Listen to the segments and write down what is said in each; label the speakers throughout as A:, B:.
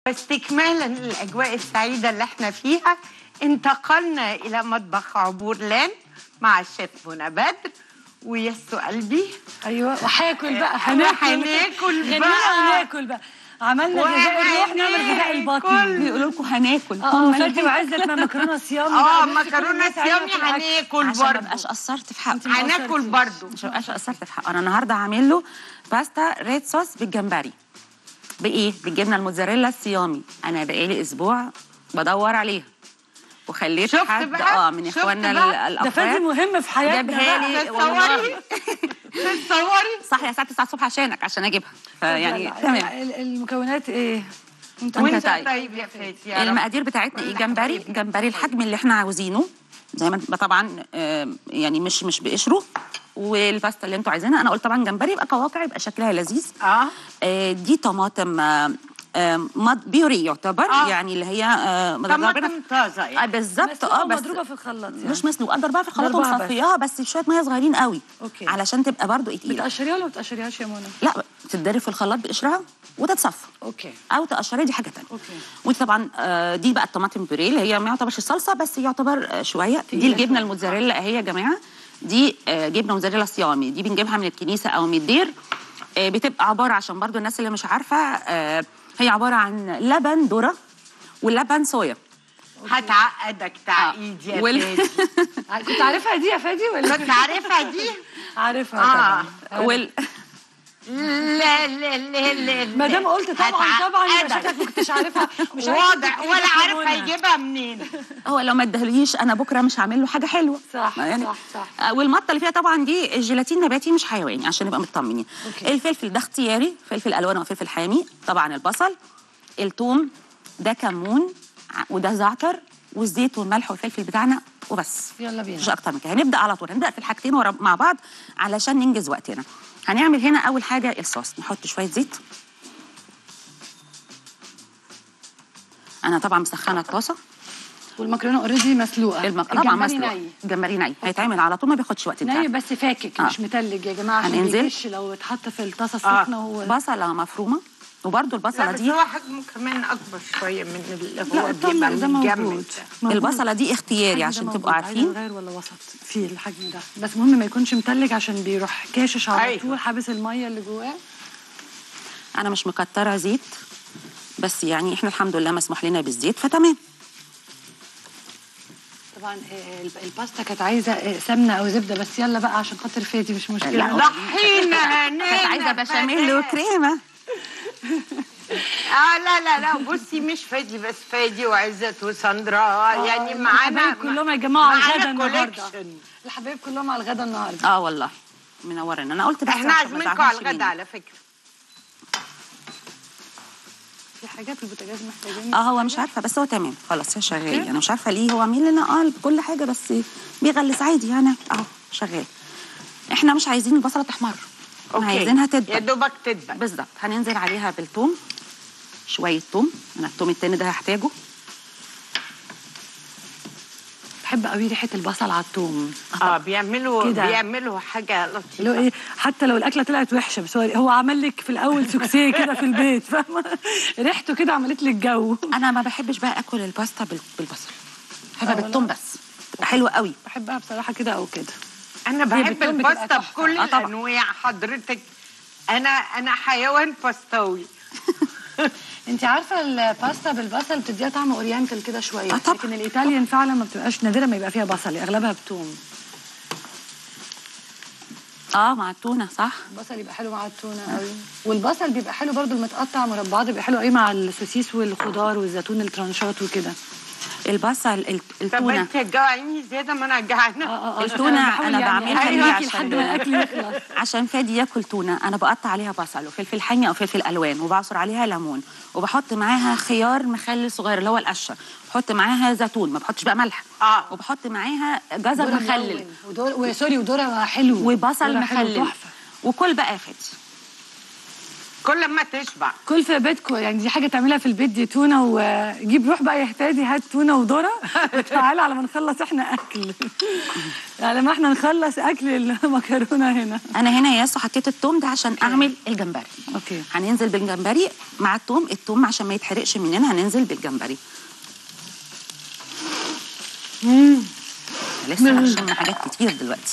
A: فاستكمالا للاجواء السعيده اللي احنا فيها انتقلنا الى مطبخ عبورلان مع الشيف منى بدر ويسو قلبي
B: ايوه وهاكل بقى
A: وهناكل
B: غنينا
A: بقى.
B: وناكل بقى عملنا غذاء الروح نعمل غذاء البطن
A: وهناكل.
C: بيقولوا لكم هناكل
B: اه فادي وعزت مع مكرونه صيامي
A: اه
B: بقى. نفسي كل
A: مكرونه
B: الناس عايزة
A: صيامي
B: تاكل أكل.
A: هناكل
C: عشان ما
A: برضه
C: بقاش قصرت في حقه
B: ما
A: هناكل
B: قصرتيش.
A: برضه
C: مش مبقاش قصرت في حقه انا النهارده هعمل له باستا ريد صوص بالجمبري بايه بالجبنه الموتزاريلا الصيامي انا بقالي اسبوع بدور عليها وخليت
A: شفت
C: حد
A: بقى؟
C: اه من
A: شفت
C: اخواننا
A: بقى؟
C: ال-
B: ده فادي
C: الاخوات
B: مهم في حياتنا
C: جابها
B: بقى.
C: لي
A: تتصوري
C: والله.
A: تتصوري
C: صح يا الساعه 9 الصبح عشانك عشان اجيبها فيعني
B: يلا،
C: تمام
B: ال- المكونات ايه؟ انت
C: وانت
A: وانت
C: طيب.
A: طيب يا فادي يا رب.
C: المقادير بتاعتنا ايه
A: كل
C: جمبري
A: حبايبي.
C: جمبري الحجم اللي احنا عاوزينه زي ما انت- طبعا آه، يعني مش مش بقشره والباستا اللي انتوا عايزينها انا قلت طبعا جمبري يبقى قواقع يبقى شكلها لذيذ
A: اه
C: آه، دي طماطم آه، آه، مض- بيوري يعتبر
A: آه.
C: يعني اللي هي آه، مضربة
A: طماطم طازه
C: آه،
A: يعني
C: بالظبط
B: مسلوقة
C: اه بس
B: مضروبه في الخلاط يعني
C: مش مسلوقه ضربها في الخلاط
B: ضربها بس.
C: ومصفياها بس شويه ميه صغيرين قوي
B: أوكي.
C: علشان تبقى برضو تقيله
B: بتقشريها ولا ما بتقشريهاش يا منى؟
C: لا تتضرب في الخلاط بقشرها وتتصفى
B: اوكي
C: او تقشريها دي حاجه تانية
B: أوكي.
C: ودي طبعا آه، دي بقى الطماطم بيوريه اللي هي ما يعتبرش الصلصه بس يعتبر آه، شويه دي
B: تقيلة
C: الجبنه
B: شوية.
C: الموتزاريلا اهي يا جماعه دي آه، جبنه موتزاريلا صيامي دي بنجيبها من الكنيسه او من الدير آه، بتبقى عباره عشان برضو الناس اللي مش عارفه آه، هي عباره عن لبن ذره ولبن صويا
A: هتعقدك تعقيد يا
C: وال-
A: فادي
B: كنت عارفها دي يا فادي ولا
A: كنت عارفها دي
B: عارفها
A: اه
B: طبعا
C: وال...
A: لا لا لا لا
B: ما دام قلت طبعا طبعا يبقى
A: هتعقدك.
B: شكلك ما كنتش عارفها مش عارفة
A: واضح
B: تقولي
A: ولا عارف
B: مكرونة.
A: هيجيبها منين
C: هو لو ما ادهليش انا بكره مش هعمل له حاجه حلوه
B: صح،
C: يعني
B: صح، صح.
C: آه، والمطه اللي فيها طبعا دي الجيلاتين نباتي مش حيواني عشان نبقى مطمنين
B: أوكي.
C: الفلفل ده اختياري فلفل الوان وفلفل حامي طبعا البصل الثوم ده كمون ع- وده زعتر والزيت والملح والفلفل بتاعنا وبس
B: يلا بينا.
C: مش اكتر من كده هنبدا على طول هنبدا في الحاجتين ورا مع بعض علشان ننجز وقتنا هنعمل هنا اول حاجه الصوص نحط شويه زيت انا طبعا مسخنه الطاسه
B: والمكرونه اوريدي مسلوقه
C: المك... طبعا
B: الجمبري
C: مسلوق
B: ني
C: الجمبري ني هيتعمل على طول ما بياخدش وقت
B: ني
C: بتاعنا
B: بس فاكك
C: آه.
B: مش متلج يا جماعه عشان
C: هننزل.
B: بيكش لو اتحط في الطاسه السخنه هو
C: بصله مفرومه وبرده البصله
A: لا بس
C: دي
A: هو حجمه كمان اكبر شويه من اللي هو
B: لا
A: بيبقى
B: اطمن ده موجود
A: متجمد
B: موجود.
C: البصله دي اختياري
B: الحجم
C: عشان
B: ده
C: تبقوا
B: موجود. عايزة
C: عارفين
B: نغير ولا وسط في الحجم ده بس مهم ما يكونش متلج عشان بيروح كاشش على
A: أيوة.
B: طول حابس الميه اللي جواه
C: انا مش مكتره زيت بس يعني احنا الحمد لله مسموح لنا بالزيت فتمام
B: طبعا آه، الب- الباستا كانت عايزه آه، سمنه او زبده بس يلا بقى عشان خاطر فادي مش مشكله
C: لا،
A: ضحينا هنينا
C: كانت عايزه بشاميل
A: فداك.
C: وكريمه
A: اه لا لا لا بصي مش فادي بس فادي وعزت وساندرا يعني معانا
B: الحبايب كلهم يتجمعوا على
A: معانا
B: الغدا النهارده
A: collection.
B: الحبايب كلهم على الغدا النهارده
C: اه والله منورنا انا قلت بس
A: احنا
C: عشان ما
A: عازمينكم على
C: تزعلوش
A: الغدا
C: مني.
A: على فكره
B: في حاجات في البوتاجاز محتاجين
C: اه هو مش عارفه بس هو تمام خلاص هو شغال انا مش عارفه ليه هو عامل لنا اه كل حاجه بس بيغلس عادي يعني اهو شغال احنا مش عايزين البصله تحمر
A: اوكي
C: عايزينها
A: يا
C: تدبل
A: دوبك تدبل
C: بالظبط هننزل عليها بالثوم شويه ثوم انا الثوم التاني ده هحتاجه
B: بحب قوي ريحه البصل على الثوم
A: اه بيعملوا
B: كده.
A: بيعملوا حاجه
B: اللي هو
A: لطيفه
B: ايه حتى لو الاكله طلعت وحشه بس هو هو عمل لك في الاول سوكسيه كده في البيت فاهمه ريحته كده عملت لك جو
C: انا ما بحبش بقى اكل الباستا بال- بالبصل بحبها
B: آه،
C: بالثوم
B: ولا؟
C: بس تبقى حلوه قوي
B: بحبها بصراحه كده او كده
A: انا
B: هي
A: بحب
B: بالثوم بتبقى
A: الباستا
B: تحفة.
A: بكل
C: آه، طبعا.
A: الانواع حضرتك انا انا حيوان باستاوي
B: انت عارفه الباستا بالبصل بتديها طعم اورينتال كده شويه
C: آه، طبعا.
B: لكن الايطاليان فعلا ما بتبقاش نادرا ما يبقى فيها بصل اغلبها بتوم
C: اه مع التونه صح
B: البصل يبقى حلو مع التونه قوي والبصل بيبقى حلو برضو المتقطع مربعات بيبقى حلو قوي مع السوسيس والخضار والزيتون الترانشات وكده
C: البصل ال-
A: طب
C: التونه
A: انت جوعيني زياده ما انا جعانه
B: اه اه
C: التونة
B: بحاول
C: أنا
B: يعني
C: بعملها ليه
B: أخليكي لحد ما
C: عشان
B: الاكل يخلص
C: عشان فادي ياكل تونه انا بقطع عليها بصل وفلفل حامي او فلفل الوان وبعصر عليها ليمون وبحط معاها خيار مخلل صغير اللي هو القشه بحط معاها زيتون ما بحطش بقى ملح
A: آه.
C: وبحط معاها جزر
B: ذرة
C: مخلل
B: ملون. ودور وسوري وذره حلو
C: وبصل
B: ذرة حلو
C: مخلل
B: تحفه
C: وكل بقى يا فادي
A: كل ما تشبع
B: كل في بيتكم يعني دي حاجه تعملها في البيت دي تونه وجيب روح بقى يا هتادي هات تونه وذره وتعالى على ما نخلص احنا اكل على ما احنا نخلص اكل المكرونه هنا
C: انا هنا يا ياسو حطيت التوم ده عشان اعمل الجمبري
B: اوكي
C: هننزل بالجمبري مع التوم التوم عشان ما يتحرقش مننا هننزل بالجمبري لسه هنشم حاجات كتير دلوقتي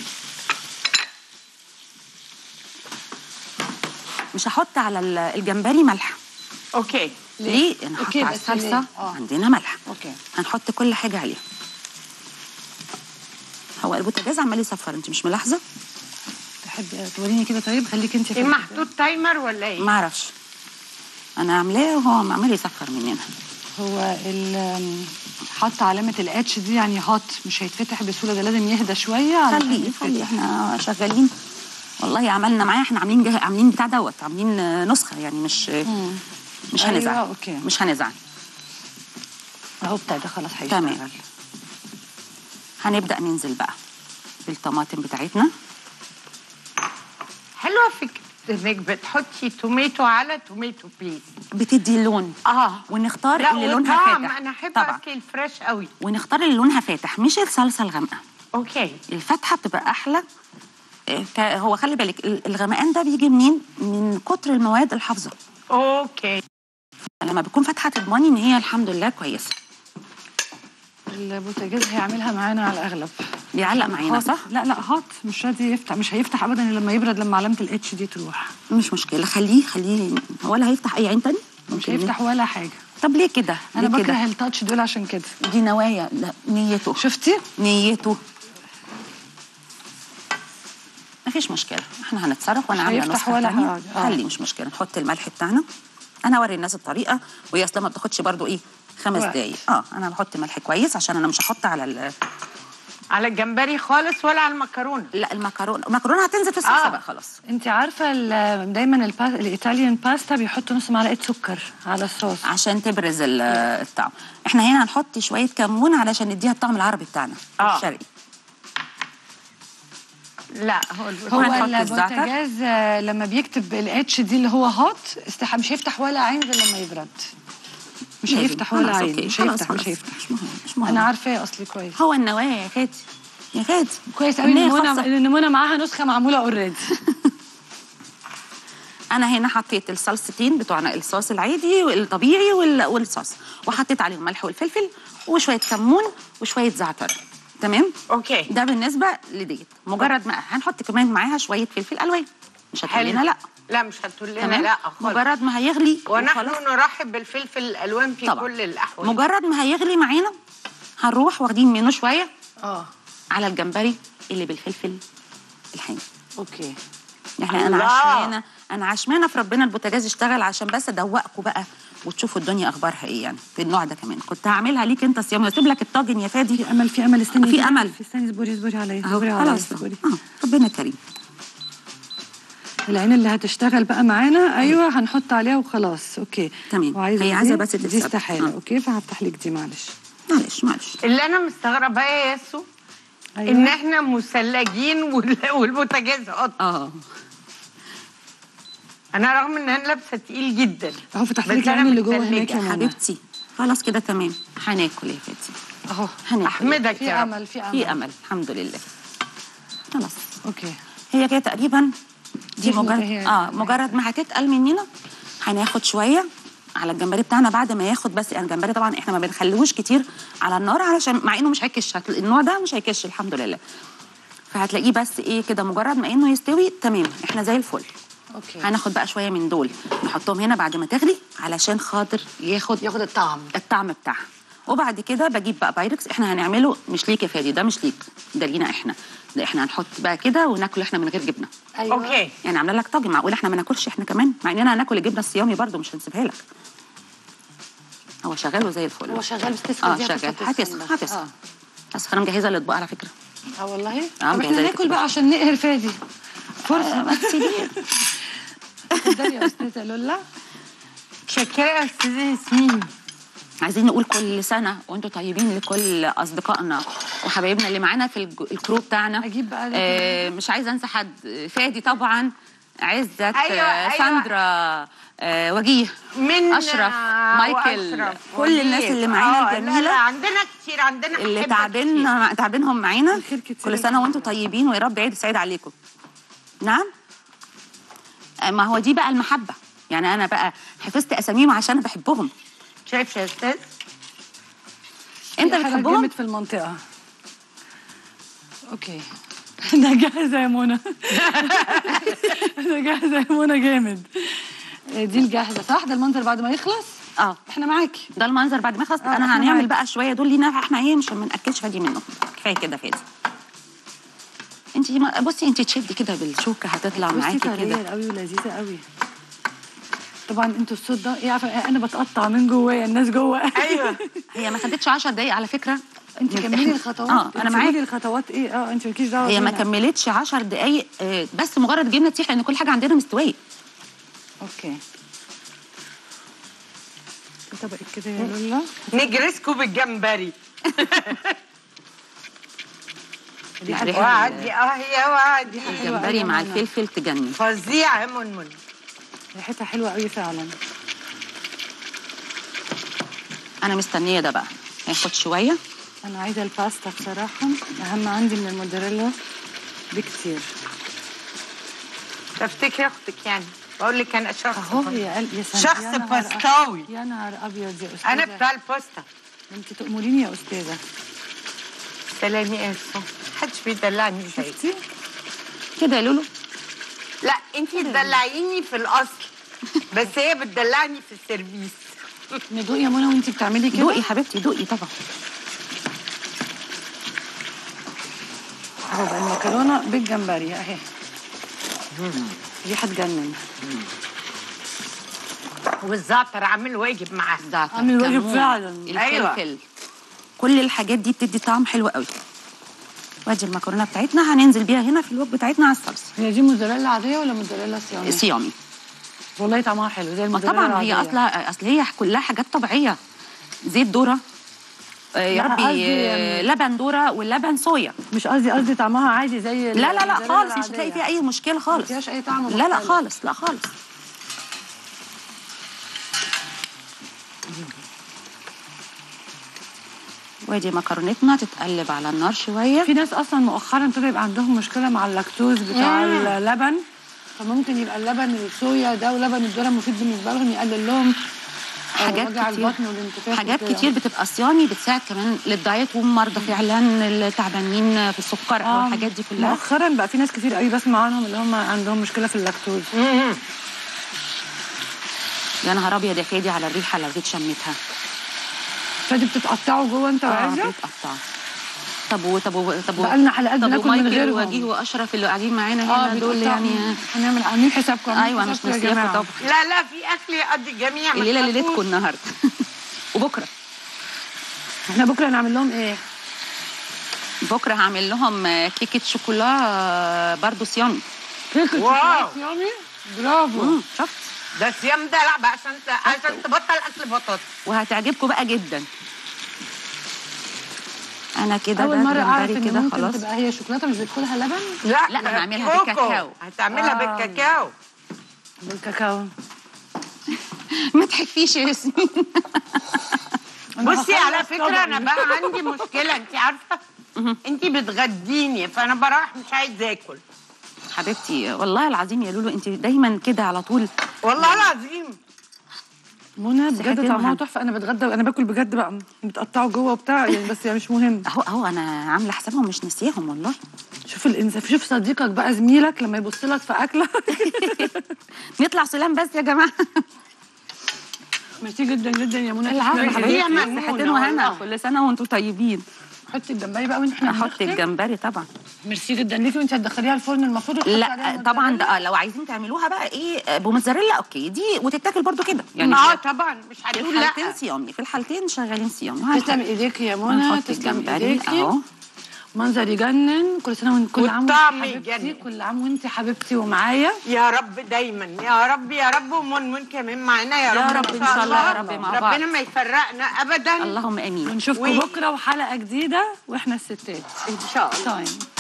C: مش هحط على ال- الجمبري ملح
A: اوكي
C: ليه؟ نحط
B: أوكي،
C: على
B: بس
C: الصلصه
B: ليه؟ آه.
C: عندنا ملح
B: اوكي
C: هنحط كل حاجه عليها هو البوتاجاز عمال يصفر انت مش ملاحظه؟
B: تحب توريني كده طيب خليك انت
A: ايه محطوط تايمر ولا ايه؟
C: ما اعرفش انا عاملاه وهو عمال يصفر مننا
B: هو ال حط علامة الاتش دي يعني هوت مش هيتفتح بسهولة ده لازم يهدى شوية علشان
C: خليه
B: يتفتح.
C: خليه احنا شغالين والله عملنا معاه احنا عاملين جه... عاملين بتاع دوت عاملين آه، نسخه يعني مش مش
B: أيوة،
C: هنزعل
B: أوكي.
C: مش هنزعل
B: اهو ابتدى خلاص هيشتغل
C: تمام. هنبدا ننزل بقى بالطماطم بتاعتنا
A: حلوه فكره انك بتحطي توميتو على توميتو بيس
C: بتدي اللون
A: اه
C: ونختار
A: لا
C: اللي لونها
A: وطعم
C: فاتح
A: انا احب
C: طبعا
A: اكل الفريش قوي
C: ونختار اللي لونها فاتح مش الصلصه الغامقه
A: اوكي
C: الفاتحه بتبقى احلى آه، ك- هو خلي بالك ال- الغمقان ده بيجي منين من كتر المواد الحافظه
A: اوكي
C: لما بتكون فاتحه تضمني ان هي الحمد لله كويسه
B: البوتاجاز هيعملها معانا على الاغلب
C: بيعلق معانا
B: هوت.
C: صح
B: لا لا هوت مش راضي يفتح مش هيفتح ابدا إلا لما يبرد لما علامة الاتش دي تروح
C: مش مشكله خليه خليه ولا هيفتح اي عين تاني
B: مش
C: ممكن
B: هيفتح ولا حاجة
C: طب ليه كده
B: انا
C: ليه كده
B: بكره التاتش دول عشان كده
C: دي نوايا لا نيته
B: شفتي
C: نيته مفيش مشكله احنا هنتصرف وانا
B: مش
C: عامله
B: هيفتح
C: نسخه
B: ولا
C: تانية.
B: حاجة. آه.
C: خلي مش مشكله نحط الملح بتاعنا انا اوري الناس الطريقه وهي اصلا ما بتاخدش برضو ايه خمس
B: وقت.
C: دقايق اه انا بحط ملح كويس عشان انا مش هحط على ال-
A: على الجمبري خالص ولا على المكرونه
C: لا المكرونه المكرونه هتنزل في الصلصه
A: آه.
C: بقى خلاص
B: انت عارفه ال- دايما البا... الايطاليان باستا بيحطوا نص معلقه سكر على الصوص
C: عشان تبرز ال- الطعم احنا هنا هنحط شويه كمون علشان نديها الطعم العربي بتاعنا
A: آه.
C: الشرقي
A: لا هو
B: هو
C: وهنحط الزعتر.
B: البوتاجاز آه، لما بيكتب الاتش دي اللي هو هوت استح... مش هيفتح ولا عين غير لما يبرد مش
C: لازم.
B: هيفتح ولا
C: خلاص،
B: عين
C: أوكي.
B: مش
C: خلاص،
B: هيفتح مش
C: خلاص.
B: هيفتح
C: مش مهم مش مهم
B: انا عارفاه اصلي كويس
C: هو النوايا يا فادي يا فادي
B: كويس قوي ان
C: النية
B: منى
C: خاصة.
B: ان منى معاها نسخه معموله اوريدي
C: انا هنا حطيت الصلصتين بتوعنا الصوص العادي والطبيعي وال- والصوص وحطيت عليهم الملح والفلفل وشويه كمون وشويه زعتر تمام
A: اوكي
C: ده بالنسبه لديت مجرد ما هنحط كمان معاها شويه فلفل الوان مش هتقول لنا لا
A: لا مش هتقول لنا
C: تمام
A: لا خالص
C: مجرد ما هيغلي
A: ونحن
C: وخلاص.
A: نرحب بالفلفل الالوان في
C: طبعا.
A: كل الاحوال
C: مجرد ما هيغلي معانا هنروح واخدين منه شويه
B: اه
C: على الجمبري اللي بالفلفل الحامي
B: اوكي
C: احنا انا
A: الله.
C: عشمانه انا عشمانه في ربنا البوتاجاز يشتغل عشان بس ادوقكم بقى وتشوفوا الدنيا اخبارها ايه يعني في النوع ده كمان كنت هعملها ليك انت صيام اسيب لك الطاجن يا فادي
B: في امل في امل استني
C: في
B: كده.
C: أمل.
B: استني اصبري اصبري عليا
C: اهو
B: اصبري عليا
C: خلاص
B: اصبري
C: اه ربنا كريم
B: العين اللي هتشتغل بقى معانا ايوه هنحط عليها وخلاص اوكي
C: تمام.
B: وعايزه
C: هي عايزة
B: دي-
C: بس
B: دي
C: تتسبك.
B: استحاله
C: آه.
B: اوكي فهفتح لك دي معلش
C: معلش معلش
A: اللي انا مستغربه يا ياسو
B: أيوة.
A: ان احنا مثلجين وال- والبوتاجاز قط
C: اه
A: انا رغم ان انا لابسه تقيل جدا
B: اهو فتحت
A: بس
B: لك
A: أنا
B: العين اللي جوه
A: متلجة.
B: هناك يا منى
C: حبيبتي خلاص كده تمام هناكل يا فادي
B: اهو
C: هناكل
A: احمدك
B: في
A: يا رب
B: امل في امل
C: في امل الحمد لله خلاص
B: اوكي
C: هي كده تقريبا دي
B: تخمر
C: مجرد
B: هي.
C: اه مجرد ما هتتقل مننا هناخد شويه على الجمبري بتاعنا بعد ما ياخد بس يعني الجمبري طبعا احنا ما بنخليهوش كتير على النار علشان مع انه مش هيكش هتل- النوع ده مش هيكش الحمد لله فهتلاقيه بس ايه كده مجرد ما انه يستوي تمام احنا زي الفل
B: اوكي
C: هناخد بقى شويه من دول نحطهم هنا بعد ما تغلي علشان خاطر ياخد
B: ياخد الطعم
C: الطعم بتاعها وبعد كده بجيب بقى بايركس احنا هنعمله مش ليك يا فادي ده مش ليك ده لينا احنا ده احنا هنحط بقى كده وناكله احنا من غير جبنه
A: اوكي
C: يعني عامله لك طاجن معقول احنا ما ناكلش احنا كمان مع اننا هناكل الجبنه الصيامي برضو مش هنسيبها لك هو شغال وزي الفل
B: هو شغال بس تسخن
C: اه
B: دي
C: شغال
B: هتسخن
C: هتسخن
B: بس.
C: هتسخن
B: اه
C: بس انا مجهزه الاطباق على فكره
B: اه والله
C: آه،
B: طب
C: مجهزة
B: احنا
C: لك
B: ناكل
C: الطبق.
B: بقى عشان نقهر فادي
C: فرصه بس دي
B: اتفضلي يا استاذه لولا
A: شكرا يا استاذه ياسمين
C: عايزين نقول كل سنه وانتم طيبين لكل اصدقائنا وحبايبنا اللي معانا في الج- الكرو بتاعنا
B: أجيب بقى ده
C: آه مش عايزه انسى حد فادي طبعا عزت
A: أيوة،
C: آه،
A: أيوة.
C: ساندرا آه، وجيه
A: من
C: اشرف مايكل كل الناس اللي معانا
A: لا لا
C: الجميله
A: عندنا كتير عندنا
C: اللي
A: أحبة
C: تعبين تعبينهم معانا
B: الخير كتير
C: كل سنه وانتم طيبين ويا رب عيد سعيد عليكم نعم آه، ما هو دي بقى المحبه يعني انا بقى حفظت اساميهم عشان بحبهم
A: كتير. شايف يا استاذ
C: انت
B: في حاجة
C: بتحبهم
B: جامد في المنطقة اوكي انا جاهزة يا منى انا جاهزة يا منى جامد دي الجاهزة صح ده المنظر بعد ما يخلص
C: اه
B: احنا معاكي
C: ده المنظر بعد ما يخلص
B: آه،
C: انا
B: إحنا
C: هنعمل
B: معاك.
C: بقى شويه دول لينا احنا ايه مش ما ناكلش فادي منه كفايه كده فادي انت بصي انت تشدي كده بالشوكه هتطلع
B: بصي
C: معاكي كده
B: طرية قوي ولذيذة قوي طبعا انتوا الصوت ده ايه عارفه انا بتقطع من جوايا الناس جوه
A: ايوه
C: هي ما خدتش 10 دقايق على فكره
B: انت
C: من-
B: كملي
C: إحنا-
B: الخطوات
C: اه انا
B: انت
C: معاكي
B: قولي الخطوات ايه اه انت مالكيش دعوه
C: هي ما
B: بينا.
C: كملتش 10 دقايق آه، بس مجرد جبنه تسيح لان كل حاجه عندنا مستويه
B: اوكي طبقت كده يا لولا
A: نجرسكو بالجمبري
B: دي حاجه
C: ريحة
A: وعدي اه هي وعدي
C: الجمبري مع
B: أيوة،
C: الفلفل تجنن
A: فظيعه يا منمن
B: ريحتها حلوه قوي فعلا
C: انا مستنيه ده بقى هياخد شويه
B: انا عايزه الباستا بصراحه اهم عندي من الموتزاريلا بكتير
A: تفتكري اختك يعني بقول لك انا شخص
B: اهو يا قلب يا سلام
A: شخص
B: يا نهار أ-
A: باستاوي.
B: يا نهار ابيض يا استاذه
A: انا بتاع الباستا
B: انت تأمريني يا استاذه
A: سلامي اسفه محدش بيدلعني زيك
B: شفتي
C: كده يا لولو
A: لا انت تدلعيني في الاصل بس هي بتدلعني في السيرفيس
B: ندوق يا منى وانت بتعملي كده
C: دوقي حبيبتي دوقي طبعا
B: اهو بقى المكرونه بالجمبري اهي دي هتجنن
A: والزعتر عامل واجب معاه
C: الزعتر
B: عامل واجب
C: كمون،
B: فعلا.
C: الفلفل
A: أيوة.
C: كل الحاجات دي بتدي طعم حلو قوي وادي المكرونه بتاعتنا هننزل بيها هنا في الوجبه بتاعتنا على الصلصه
B: هي دي موزاريلا عاديه ولا موزاريلا صيامي
C: صيامي
B: والله طعمها حلو زي
C: ما
B: الموزاريلا
C: طبعا هي
B: العادية.
C: اصلا اصل هي كلها حاجات طبيعيه زيت ذره آه، يا
B: لا،
C: ربي
B: قصدي
C: آه،
B: يعني-
C: لبن ذره واللبن صويا
B: مش قصدي قصدي طعمها عادي زي
C: لا لا لا
B: الموزاريلا
C: خالص مش
B: العادية.
C: هتلاقي فيها اي مشكله خالص
B: فيهاش أي طعم
C: لا لا
B: مختلف.
C: خالص لا خالص وادي مكرونتنا تتقلب على النار شويه
B: في ناس اصلا مؤخرا ابتدى يبقى عندهم مشكله مع اللاكتوز بتاع
A: مم.
B: اللبن فممكن يبقى اللبن الصويا ده ولبن الذره مفيد بالنسبه لهم يقلل لهم آه،
C: حاجات
B: وجع
C: كتير
B: البطن والانتفاخ
C: حاجات
B: وكده.
C: كتير بتبقى صيامي بتساعد كمان للدايت والمرضى فعلا التعبانين في السكر او
B: آه،
C: الحاجات دي كلها
B: مؤخرا بقى في ناس كتير قوي بسمع عنهم اللي هم عندهم مشكله في اللاكتوز
C: يا نهار ابيض يا فادي على الريحه لو جيت شميتها
B: فدي بتتقطعوا جوه انت
C: اه
B: وعايزه
C: بيتقطع طب و طب و طب و-
B: بقالنا حلقات
C: طب
B: بناكل من
C: ومايكل
B: غيرهم.
C: ووجيه واشرف اللي قاعدين معانا
B: اه
C: هنا دول
B: بيتقطعوا.
C: يعني
B: هنعمل عاملين حسابكم عاملين
C: ايوه مش
B: حسابكم يا
C: نسيكوا
B: جماعة.
C: طبعا
A: لا لا في اكل يقضي الجميع ما
C: الليله
A: تخافوش.
C: ليلتكم النهارده وبكره
B: احنا بكره نعمل لهم ايه؟
C: بكره هعمل لهم آه، كيكه شوكولا آه، برضو صيامي
B: كيكه
A: واو.
B: شوكولاتة يامي برافو
C: مم، شفت
A: ده الصيام ده لا بقى عشان ت- عشان تبطل اكل بطاطس
C: وهتعجبكم بقى جدا انا كده
B: اول
C: ده
B: مره اعرف
C: جمبري
B: ان
C: كده
B: ممكن
C: خلاص
B: تبقى هي شوكولاته مش بيدخلها لبن
A: لا
C: لا،
A: ده
C: هنعملها
A: كوكو.
C: بالكاكاو.
A: هتعملها
B: آه.
A: بالكاكاو
B: بالكاكاو
C: ما تحفيش يا ياسمين
B: أنا
A: بصي
B: هخلص
A: على فكره
B: طبعاً.
A: انا بقى عندي مشكله انت عارفه انت بتغديني فانا بروح مش عايز اكل
C: حبيبتي والله العظيم يا لولو انت دايما كده على طول
A: والله العظيم
B: منى
C: صحتين
B: بجد طعمها
C: وهم.
B: تحفه انا بتغدى انا باكل بجد بقى بتقطعوا جوه وبتاع يعني بس يعني مش مهم
C: اهو اهو انا عامله حسابهم مش ناسياهم والله
B: شوف الانسان شوف صديقك بقى زميلك لما يبص لك في اكله
C: نطلع سلام بس يا جماعه
B: ميرسي جدا جدا يا منى
C: العفو
B: تسلمي.
A: حبيبتي.
C: حبيبتي
A: مجنونة
C: صحتين وهنا
A: والله.
C: كل سنه وانتم طيبين
B: حطي الجمبري بقى واحنا
C: احط
B: بنختم.
C: الجمبري طبعا
B: ميرسي جدا ليكي وانت هتدخليها الفرن المفروض وتحطي عليها
C: لا طبعا
B: موتزاريلا.
C: ده آه، لو عايزين تعملوها بقى ايه بموتزاريلا اوكي دي وتتاكل برضو كده يعني
A: اه
C: في
A: طبعا مش هتقول لا
C: الحالتين صيامي في الحالتين شغالين صيامي
B: تسلم ايديكي يا منى
C: ونحط
B: تسلم
C: الجمبري
B: ايديكي
C: اهو
B: منظر يجنن كل سنه وانت كل عام وانت
A: والطعم
B: حبيبتي
A: يجنن.
B: كل عام وانت حبيبتي ومعايا
A: يا رب دايما يا رب يا رب ومنمن كمان معانا يا
C: يا
A: رب
C: رب إن شاء الله، يا رب مع بعض.
A: ربنا ما يفرقنا ابدا
C: اللهم امين
B: ونشوفكم
A: و-
B: بكره وحلقه جديده واحنا الستات
A: ان شاء الله
B: تايم